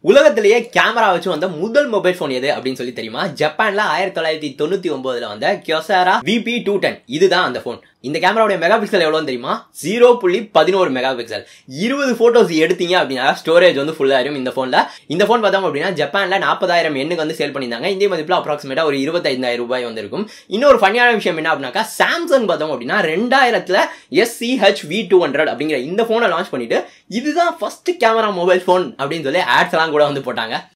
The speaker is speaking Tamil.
உலகத்திலேயே கேமரா வச்சு வந்த முதல் மொபைல் ஃபோன் எது அப்படின்னு சொல்லி தெரியுமா ஜப்பான்ல ஆயிரத்தி தொள்ளாயிரத்தி தொண்ணூத்தி ஒன்பதுல வந்த கியோசாரா விபி டூ டென் இதுதான் அந்த ஃபோன் இந்த கேமராவுடைய மெகா பிக்சல் எவ்வளோன்னு தெரியுமா ஜீரோ புள்ளி பதினோரு மெகா பிக்சல் இருபது போட்டோஸ் எடுத்தீங்க அப்படின்னா ஸ்டோரேஜ் வந்து ஃபுல் ஆயிரும் இந்த ஃபோன்ல இந்த ஃபோன் பார்த்தோம் அப்படின்னா ஜப்பான்ல நாற்பதாயிரம் எண்ணுக்கு வந்து சேல் பண்ணியிருந்தாங்க இந்திய மதிப்பில் அப்ராக்சிமேட்டா ஒரு இருபத்தைந்தாயிரம் ரூபாய் வந்திருக்கும் இன்னொரு ஃபன்னியான விஷயம் என்ன அப்படின்னாக்கா சாம்சங் பார்த்தோம் அப்படின்னா ரெண்டாயிரத்துல எஸ்சிஹெச் வி டூ ஹண்ட்ரட் அப்படிங்கிற இந்த ஃபோனை லான்ச் பண்ணிட்டு இதுதான் ஃபர்ஸ்ட் கேமரா மொபைல் ஃபோன் அப்படின்னு சொல்லி ஆட்ஸ் எல்லாம் கூட வந்து போட்டாங்க